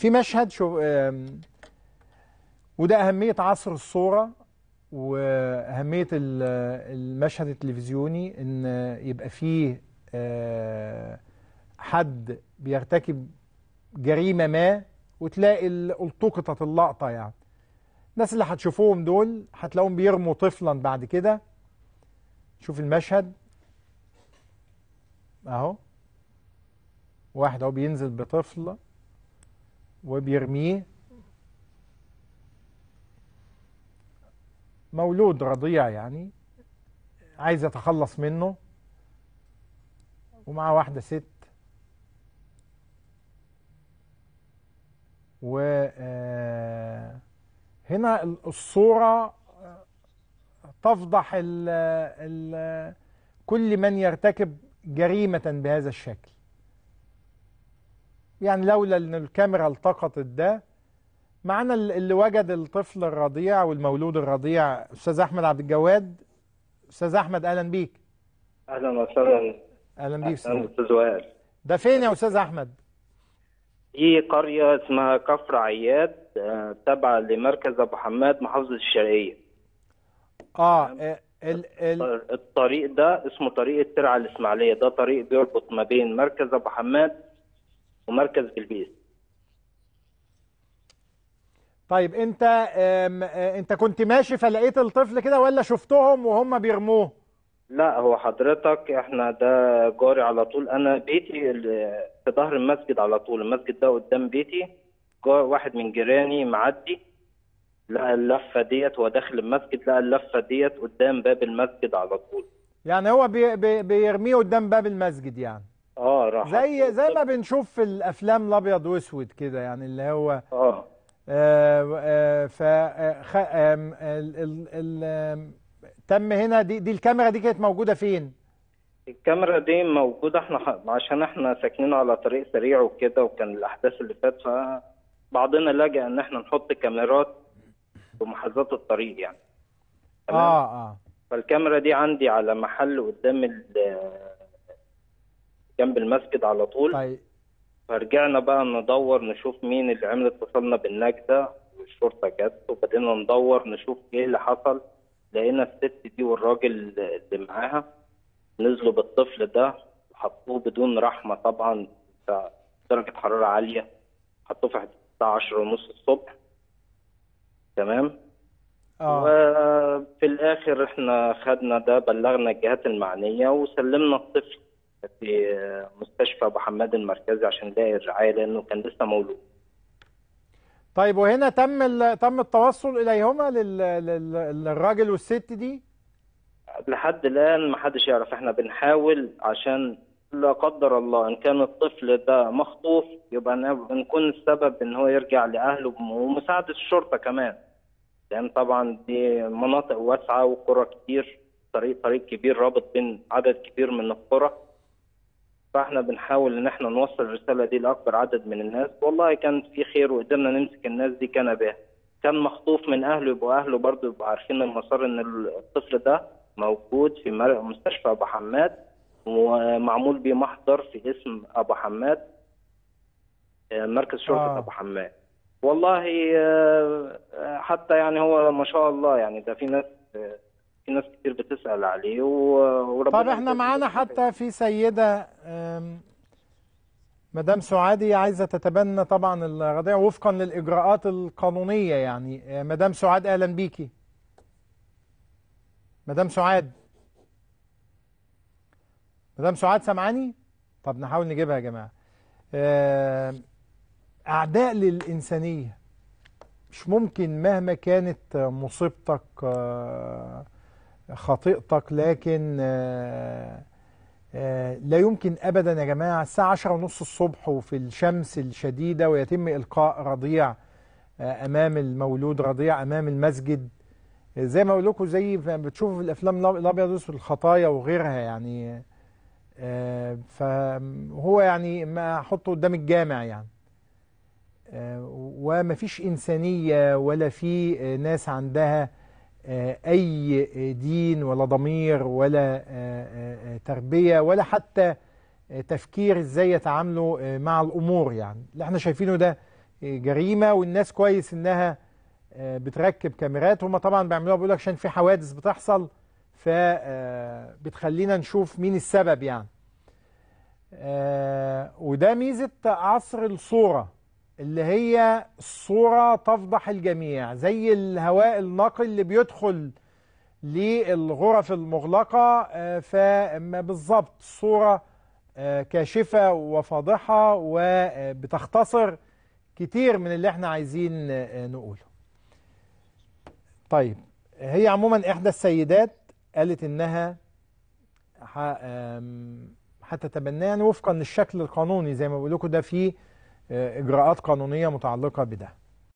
في مشهد شو آم، وده أهمية عصر الصورة وأهمية ال- المشهد التلفزيوني إن يبقى فيه آه، حد بيرتكب جريمة ما وتلاقي ال- التقطت اللقطة يعني الناس اللي هتشوفوهم دول هتلاقوهم بيرموا طفلا بعد كده شوف المشهد اهو واحد اهو بينزل بطفل وبيرميه مولود رضيع يعني عايز يتخلص منه ومعاه واحدة ست و آه، هنا الصورة آه، تفضح ال ال كل من يرتكب جريمة بهذا الشكل يعني لولا ان الكاميرا التقطت ده معانا ال- اللي وجد الطفل الرضيع والمولود الرضيع استاذ احمد عبد الجواد استاذ احمد اهلا بيك اهلا وسهلا اهلا بيك اهلا استاذ استاذ وائل ده فين يا استاذ احمد في قريه اسمها كفر عياد آه، تابعه لمركز ابو حماد محافظه الشرقيه اه آه، ال ال الطريق ده اسمه طريق الترعه الاسماعيليه ده طريق بيربط ما بين مركز ابو حماد ومركز بلبيس طيب انت آم، آه، انت كنت ماشي فلقيت الطفل كده ولا شفتهم وهم بيرموه لا هو حضرتك احنا ده جاري على طول انا بيتي ال- في ظهر المسجد على طول المسجد ده قدام بيتي جار واحد من جيراني معدي لقى اللفه ديت هو داخل المسجد لقى اللفه ديت قدام باب المسجد على طول يعني هو بي بي بيرميه قدام باب المسجد يعني اه راح زي زي ما بنشوف في الافلام الابيض واسود كده يعني اللي هو اه آه آه ف آه، خ- آم، ال ال ال آم، تم هنا دي دي الكاميرا دي كانت موجودة فين؟ الكاميرا دي موجودة احنا ح- عشان احنا ساكنين على طريق سريع وكده وكان الأحداث اللي فات فبعضنا لجأ إن احنا نحط كاميرات في محاذاة الطريق يعني تمام؟ اه اه فالكاميرا دي عندي على محل قدام ال- جنب المسجد على طول طيب فرجعنا بقى ندور نشوف مين اللي عمل اتصلنا بالنجدة والشرطة جت وبدينا ندور نشوف ايه اللي حصل لقينا الست دي والراجل اللي معاها نزلوا بالطفل ده وحطوه بدون رحمة طبعا بتاع درجة حرارة عالية حطوه في الساعة عشرة ونص الصبح تمام اه وفي الآخر احنا خدنا ده بلغنا الجهات المعنية وسلمنا الطفل في مستشفى أبو حماد المركزي عشان نلاقي الرعاية لأنه كان لسه مولود طيب وهنا تم ال- تم التوصل اليهما لل لل للراجل والست دي؟ لحد الآن ما حدش يعرف احنا بنحاول عشان لا قدر الله إن كان الطفل ده مخطوف يبقى ن- نكون السبب إن هو يرجع لأهله ومساعدة الشرطة كمان لأن طبعا دي مناطق واسعة وقرى كتير طريق طريق كبير رابط بين عدد كبير من القرى فاحنا بنحاول ان احنا نوصل الرسالة دي لأكبر عدد من الناس والله كان في خير وقدرنا نمسك الناس دي كان بها كان مخطوف من اهله يبقوا اهله برضه يبقوا عارفين المسار ان الطفل ده موجود في مر- مستشفى ابو حماد ومعمول بيه محضر في اسم ابو حماد آه، مركز شرطة آه. ابو حماد والله آه، آه، حتى يعني هو ما شاء الله يعني ده في ناس آه، في ناس كتير بتسأل عليه و- وربنا طب احنا يجزيه معانا خير. حتى في سيدة آم، مدام سعادي عايزة تتبنى طبعا الرضيع وفقا للإجراءات القانونية يعني آه، مدام سعاد أهلا بيكي مدام سعاد مدام سعاد سامعاني طب نحاول نجيبها يا جماعة آه، أعداء للإنسانية مش ممكن مهما كانت مصيبتك آه، خطيئتك لكن آه، آه، لا يمكن ابدا يا جماعه الساعه 10 ونص الصبح وفي الشمس الشديده ويتم القاء رضيع آه، امام المولود رضيع امام المسجد آه، زي ما اقول لكم زي ما بتشوفوا في الافلام الأب- الابيض والاسود الخطايا وغيرها يعني آه، فهو يعني ما احطه قدام الجامع يعني آه، ومفيش انسانيه ولا في آه، ناس عندها آه، اي دين ولا ضمير ولا آه، آه، آه، تربيه ولا حتى آه، تفكير ازاي يتعاملوا آه، مع الامور يعني اللي احنا شايفينه ده جريمه والناس كويس انها آه، بتركب كاميرات هم طبعا بيعملوها بيقول لك عشان في حوادث بتحصل فبتخلينا نشوف مين السبب يعني آه، وده ميزه عصر الصوره اللي هي الصوره تفضح الجميع زي الهواء النقي اللي بيدخل للغرف المغلقه آه، فما بالظبط الصوره آه، كاشفه وفاضحه وبتختصر كتير من اللي احنا عايزين آه، نقوله طيب هي عموما احدى السيدات قالت انها ح- آم، هتتبناه يعني وفقا للشكل القانوني زي ما بقول لكم ده في آه، اجراءات قانونيه متعلقه بده